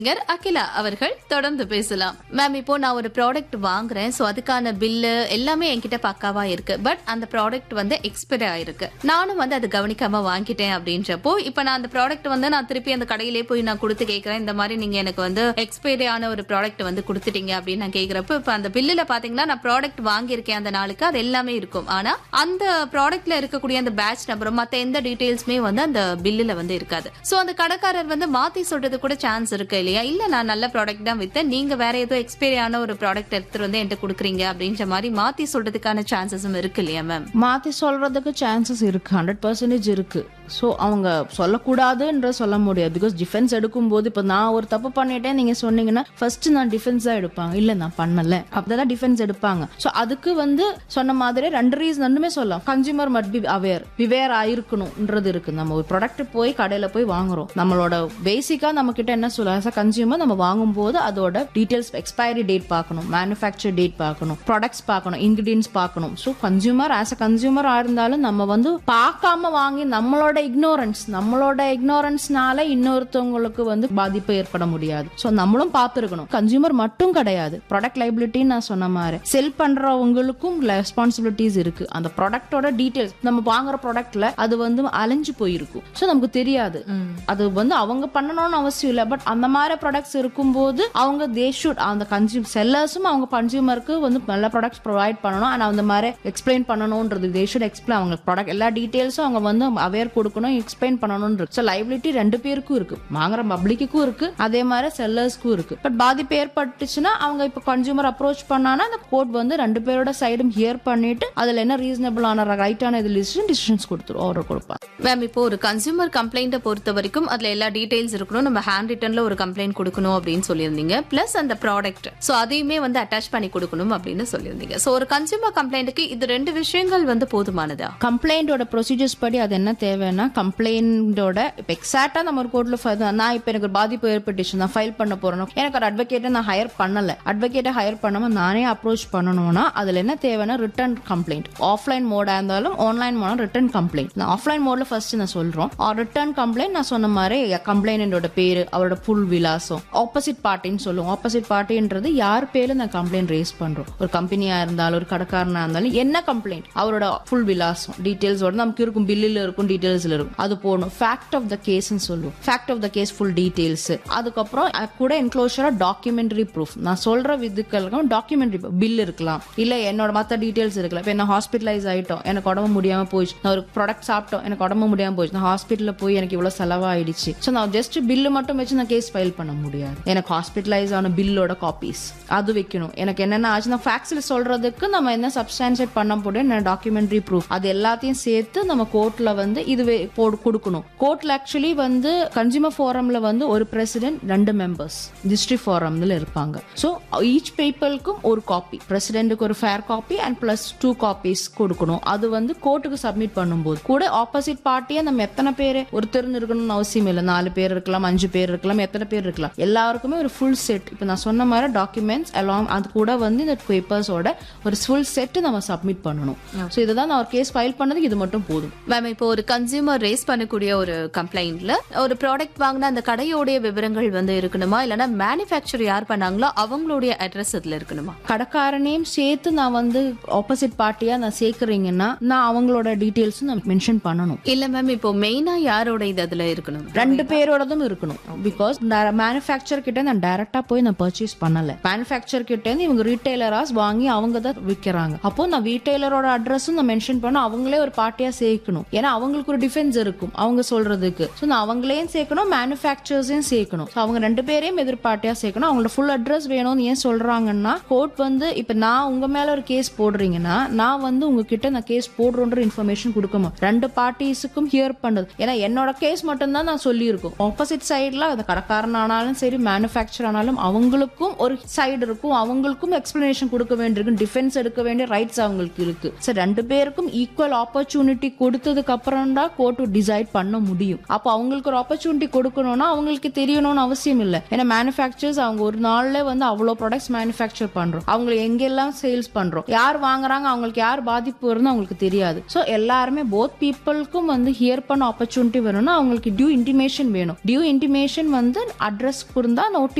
கர் அகிலா அவர்கள் தொடர்ந்து பேசலாம் மேம் இப்போ நான் ஒரு ப்ராடக்ட் வாங்குறேன் சோ அதுக்கான பில்லு எல்லாமே என்கிட்ட பக்காவா இருக்கு பட் அந்த ப்ராடக்ட் வந்து எக்ஸ்பைரி ஆயிருக்கு நானும் வந்து அது கவனிக்காம வாங்கிட்டேன் அப்படின்றப்போ இப்போ நான் அந்த ப்ராடக்ட் வந்து நான் திருப்பி அந்த கடையிலே போய் நான் கொடுத்து கேட்கறேன் இந்த மாதிரி நீங்க எனக்கு வந்து எக்ஸ்பைரி ஆன ஒரு ப்ராடக்ட் வந்து கொடுத்துட்டீங்க அப்படின்னு நான் கேக்குறப்போ இப்போ அந்த பில்லுல பாத்தீங்கன்னா நான் ப்ராடக்ட் வாங்கியிருக்கேன் அந்த நாளுக்கு அது எல்லாமே இருக்கும் ஆனா அந்த ப்ராடக்ட்ல இருக்கக்கூடிய அந்த பேட்ச் நம்பரும் மத்த எந்த டீடைல்ஸுமே வந்து அந்த பில்லுல வந்து இருக்காது சோ அந்த கடைக்காரர் வந்து மாத்தி சொல்றது கூட சான்ஸ் இருக்கு இல்லையா இல்ல நான் நல்ல ப்ராடக்ட் தான் வித்தேன் நீங்க வேற ஏதோ எக்ஸ்பைரி ஆன ஒரு ப்ராடக்ட் எடுத்துட்டு வந்து என்கிட்ட கொடுக்குறீங்க அப்படின்ற மாதிரி மாத்தி சொல்றதுக்கான சான்சஸும் இருக்கு இல்லையா மேம் மாற்றி சொல்கிறதுக்கு சான்சஸ் இருக்குது ஹண்ட்ரட் பர்சன்டேஜ் இருக்குது ஸோ அவங்க சொல்லக்கூடாதுன்ற சொல்ல முடியாது பிகாஸ் டிஃபென்ஸ் எடுக்கும்போது இப்போ நான் ஒரு தப்பு பண்ணிட்டேன் நீங்கள் சொன்னீங்கன்னா ஃபர்ஸ்ட் நான் டிஃபென்ஸ் தான் எடுப்பாங்க இல்லை நான் பண்ணலை அப்படிதான் டிஃபென்ஸ் எடுப்பாங்க ஸோ அதுக்கு வந்து சொன்ன மாதிரி ரெண்டு ரீசன் ரெண்டுமே சொல்லலாம் கன்சியூமர் மட் பி அவேர் விவேர் ஆயிருக்கணும்ன்றது இருக்கு நம்ம ஒரு ப்ராடக்ட் போய் கடையில் போய் வாங்குறோம் நம்மளோட பேசிக்காக நம்ம கிட்ட என்ன சொல்ல ஆஸ் அ கன்சியூமர் நம்ம வாங்கும்போது அதோட டீடைல்ஸ் எக்ஸ்பைரி டேட் பார்க்கணும் மேனுஃபேக்சர் டேட் பார்க்கணும் ப்ராடக்ட்ஸ் பார்க்கணும் இன்கிரீடியன்ஸ் பார்க்கணும் ஸோ கன்சியூமர் ஆஸ் அ கன்சியூமரா இருந்தாலும் நம்ம வந்து பார்க்காம வாங்கி நம்மளோட இக்னோரன்ஸ் நம்மளோட இக்னோரன்ஸ்னால இன்னொருத்தவங்களுக்கு வந்து பாதிப்பு ஏற்பட முடியாது ஸோ நம்மளும் பார்த்துருக்கணும் கன்சியூமர் மட்டும் கிடையாது ப்ராடக்ட் லைபிலிட்டின்னு நான் சொன்ன மாதிரி செல் பண்றவங்களுக்கும் ரெஸ்பான்சிபிலிட்டிஸ் இருக்கு அந்த ப்ராடக்டோட டீடைல்ஸ் நம்ம வாங்குற ப்ராடக்ட்ல அது வந்து அலைஞ்சு போயிருக்கும் ஸோ நமக்கு தெரியாது அது வந்து அவங்க பண்ணணும்னு அவசியம் இல்லை பட் அந்த மாதிரி ப்ராடக்ட்ஸ் இருக்கும்போது அவங்க தே ஷுட் அந்த கன்சியூம் செல்லர்ஸும் அவங்க கன்சியூமருக்கு வந்து நல்ல ப்ராடக்ட்ஸ் ப்ரொவைட் பண்ணணும் அண்ட் அந்த மாதிரி எக்ஸ்பிளைன் பண்ணணும்ன்றது தே ஷுட் எக்ஸ்பிளைன் அவங்க ப்ராடக்ட் எல்லா டீடைல்ஸும் அவங்க வந்து அவேர் கொடுக்கணும் எக்ஸ்பிளைன் பண்ணணும்ன்றது ஸோ லைபிலிட்டி ரெண்டு பேருக்கும் இருக்கு வாங்குற பப்ளிக்குக்கும் இருக்கு அதே மாதிரி செல்லர்ஸ்க்கும் இருக்கு பட் பாதிப்பு ஏற்பட்டுச்சுன்னா அவங்க இப்போ கன்சியூமர் அப்ரோச் பண்ணானா அந்த கோர்ட் வந்து ரெண்டு பேரோட சைடும் ஹியர் பண்ணிட்டு அதுல என்ன ரீசனபிளான ரைட்டான இது டிசிஷன்ஸ் கொடுத்துரும் ஆர்டர் கொடுப்பாங்க மேம் இப்போ ஒரு கன்சியூமர் கம்ப்ளைண்ட்டை பொறுத்த வரைக்கும் அதுல எல்லா டீடைல்ஸ் இருக்கணும் நம்ம ஹேண்ட் ரிட்டன்ல ஒரு கம்ப்ளைண்ட் கொடுக்கணும் அப்படின்னு சொல்லியிருந்தீங்க பிளஸ் அந்த ப்ராடக்ட் சோ அதையுமே வந்து அட்டாச் பண்ணி கொடுக்கணும் அப்படின்னு சொல்லியிருந்தீங்க சோ ஒரு கன்சியூமர் கம்ப்ளைண்ட்டுக்கு இது ரெண்டு விஷயங்கள் வந்து போதுமானதா கம்ப்ளைண்டோட ப்ரொசீஜர்ஸ் படி அது என்ன தேவைன்னா கம்ப்ளைண்டோட இப்போ எக்ஸாக்டா நம்ம ஒரு கோர்ட்ல நான் இப்போ எனக்கு ஒரு பாதிப்பு ஏற்பட்டுச்சு நான் ஃபைல் பண்ண போறேன் எனக்கு ஒரு அட்வொகேட்டை நான் ஹையர் பண்ணல அட்வொகேட்டை ஹையர் பண்ணாம நானே அப்ரோச் பண்ணணும்னா அதுல என்ன தேவைன்னா ரிட்டர்ன் கம்ப்ளைண்ட் ஆஃப்லைன் மோடா இருந்தாலும் ஆன்லைன் மோடா ரிட்டர்ன் கம்ப்ளைண்ட் நான் ஆஃப்லைன் மோட்ல ஃபர்ஸ்ட் நான் சொல்றோம் ரிட்டர்ன் கம்ப்ளைண்ட் நான் சொன்ன மாதிரி கம்ப்ளைண்டோட பேரு அவரோட புல் விலாசம் ஆப்போசிட் பார்ட்டின்னு சொல்லுவோம் ஆப்போசிட் பார்ட்டின்றது யார் பேர்ல நான் கம்ப்ளைண்ட் ரேஸ் பண்றோம் ஒரு கம்பெனியா இருந்தாலும் ஒரு கடைக்காரனா இருந்தாலும் என்ன கம்ப்ளைண்ட் அவரோட ஃபுல் விலாசம் டீடைல்ஸோட நமக்கு இருக்கும் பில்லில் இருக்கும் டீடைல்ஸ்ல இருக்கும் அது போகணும் ஃபேக்ட் ஆஃப் த கேஸ்ன்னு சொல்லுவோம் fact of the case full details அதுக்கப்புறம் அது கூட என்க்ளோஷரா டாக்குமெண்ட்ரி ப்ரூஃப் நான் சொல்ற விதுக்களுக்கும் டாக்குமெண்ட்ரி பில் இருக்கலாம் இல்ல என்னோட மத்த டீடைல்ஸ் இருக்கலாம் இப்போ என்ன ஹாஸ்பிட்டலைஸ் ஆயிட்டோம் எனக்கு உடம்பு முடியாம போயிடுச்சு நான் ஒரு ப்ராடக்ட் சாப்பிட்டோம் எனக்கு உடம்பு முடியாம போயிடுச்சு நான் ஹாஸ்பிட்டல்ல போய் எனக்கு இவ்வளவு செலவாயிடுச்சு ஸோ நான் ஜஸ்ட் பில்லு மட்டும் வச்சு நான் கேஸ் ஃபைல் பண்ண முடியாது எனக்கு ஹாஸ்பிட்டலைஸ் ஆன பில்லோட காப்பீஸ் அது வைக்கணும் எனக்கு என்னென்ன ஆச்சு நான் ஃபேக்ஸில் சொல்றதுக்கு நம்ம என்ன சப்ஸ்டான்ஷியேட் பண்ண முடியும் என்ன டாக்குமெண்ட்ரி ப்ரூஃப் அது எல்லாத்தையும் சேர்த்து நம்ம கோர்ட்ல வந்து இது வே- போடு கொடுக்கணும் கோர்ட்ல ஆக்சுவலி வந்து கன்சியூமர் ஃபோரம்ல வந்து ஒரு பிரசிடென்ட் ரெண்டு மெம்பர்ஸ் டிஸ்ட்ரிக்ட் ஃபோரம்ல இருப்பாங்க ஸோ ஈச் பீப்புளுக்கும் ஒரு காப்பி பிரசிடென்ட்டுக்கு ஒரு fair copy and plus two copies கொடுக்கணும் அது வந்து கோர்ட்டுக்கு சப்மிட் பண்ணும்போது கூட ஆப்போசிட் பார்ட்டியை நம்ம எத்தனை பேர் ஒருத்தர் இருக்கணும்னு அவசியம் இல்லை நாலு பேர் இருக்கலாம் அஞ்சு பேர் இருக்கலாம் எத்தனை பேர் இருக்கலாம் எல்லாருக்குமே ஒரு ஃபுல் செட் இப்போ நான் சொன்ன மாதிரி டாக்குமெண்ட்ஸ் எல்லாம் அது கூட வந்து இந்த பேப்பர்ஸோட ஒரு ஃபுல் செட் நம்ம சப்மிட் பண்ணணும் ஸோ இதை தான் நான் ஒரு கேஸ் ஃபைல் பண்ணதுக்கு இது மட்டும் போதும் மேம் இப்போ ஒரு கன்சியூமர் ரேஸ் பண்ணக்கூடிய ஒரு கம்ப்ளைண்ட்ல ஒரு ப்ராடக்ட் வாங்கின அந்த கடையோடைய விவரங்கள் வந்து இருக்கணுமா இல்லைன்னா மேனுஃபேக்சர் யார் பண்ணாங்களோ அவங்களுடைய அட்ரஸ் இதுல இருக்கணுமா கடைக்காரனையும் சேர்த்து நான் வந்து ஆப்போசிட் பார்ட்டியா நான் சேர்க்குறீங்கன்னா நான் அவங்களோட டீட்டெயில்ஸும் நான் மென்ஷன் பண்ணணும் இல்ல மேம் இப்போ மெயினா யாரோட இது அதுல இருக்கணும் ரெண்டு பேரோடதும் இருக்கணும் பிகாஸ் மேனுஃபேக்சர் கிட்ட நான் டைரக்டா போய் நான் பர்ச்சேஸ் பண்ணல மேனுஃபேக்சர் கிட்ட இருந்து இவங்க ரீட்டைலராஸ் வாங்கி அவங்க தான் விற்கிறாங்க அப்போ நான் ரீட்டைலரோட அட்ரஸும் நான் மென்ஷன் பண்ண அவங்களே ஒரு பார்ட்டியா சேர்க்கணும் ஏன்னா அவங்களுக்கு ஒரு டிஃபென்ஸ் இருக்கும் அவங்க சொல்றதுக்கு ஸோ நான் அவங்களையும் சேர்க்கணும் மேனுஃபேக்சர்ஸையும் சேர்க்கணும் ஸோ அவங்க ரெண்டு பேரையும் எதிர்பார்ட்டியா சேர்க்கணும் அவங்களோட ஃபுல் அட்ரஸ் வேணும்னு ஏன் சொல்றாங்கன்னா கோர்ட் வந்து இப்ப நான் உங்க மேல ஒரு கேஸ் போடுறீங்கன்னா நான் வந்து உங்ககிட்ட நான் கேஸ் போடுறோன்ற இன்ஃபர்மேஷன் கொடுக்கணும் ரெண்டு பார்ட்டிஸுக்கும் ஹியர் பண்றது ஏன்னா என்னோட கேஸ் மட்டும்தான் நான் சொல்லியிருக்கோம் ஆப்போசிட் சைடுல அந்த கடைக்காரன் ஆனாலும் சரி மேனுஃபேக்சர் ஆனாலும் அவங்களுக்கும் ஒரு சைடு இருக்கும் அவங்களுக்கும் எக்ஸ்பிளனேஷன் கொடுக்க வேண்டியிருக்கும் டிஃபென்ஸ் எடுக்க வேண்டிய ரைட்ஸ் அவங்களுக்கு இருக்கு சரி ரெண்டு பேருக்கும் ஈக்குவல் ஆப்பர்ச்சுனிட்டி கொடுத்ததுக்கு அப்புறம் தான் கோர்ட் டிசைட் பண்ண முடியும் அப்போ அவங்களுக்கு ஒரு ஆப்பர்ச்சுனிட்டி கொடுக்கணும்னா அவங்களுக்கு தெரியணும்னு அவசியம் இல்லை ஏன்னா மேனுஃபேக்சர்ஸ் அவங்க ஒரு நாள்ல வந்து அவ்வளோ ப்ராடக்ட்ஸ் மேனுஃபேக்சர் பண்றோம் அவங்க எங்கெல்லாம் சேல்ஸ் பண்றோம் யார் வாங்குறாங்க அவங்களுக்கு யார் பாதிப்பு வரும்னு அவங்களுக்கு தெரியாது ஸோ எல்லாருமே போத் பீப்புளுக்கும் வந்து ஹியர் பண்ண ஆப்பர்ச்சுனிட்டி வேணும்னா அவங்களுக்கு டியூ இன்டிமேஷன் வேணும் டியூ இன்டிமேஷன் வந்து அட்ரஸ் இருந்தா நோட்டீஸ்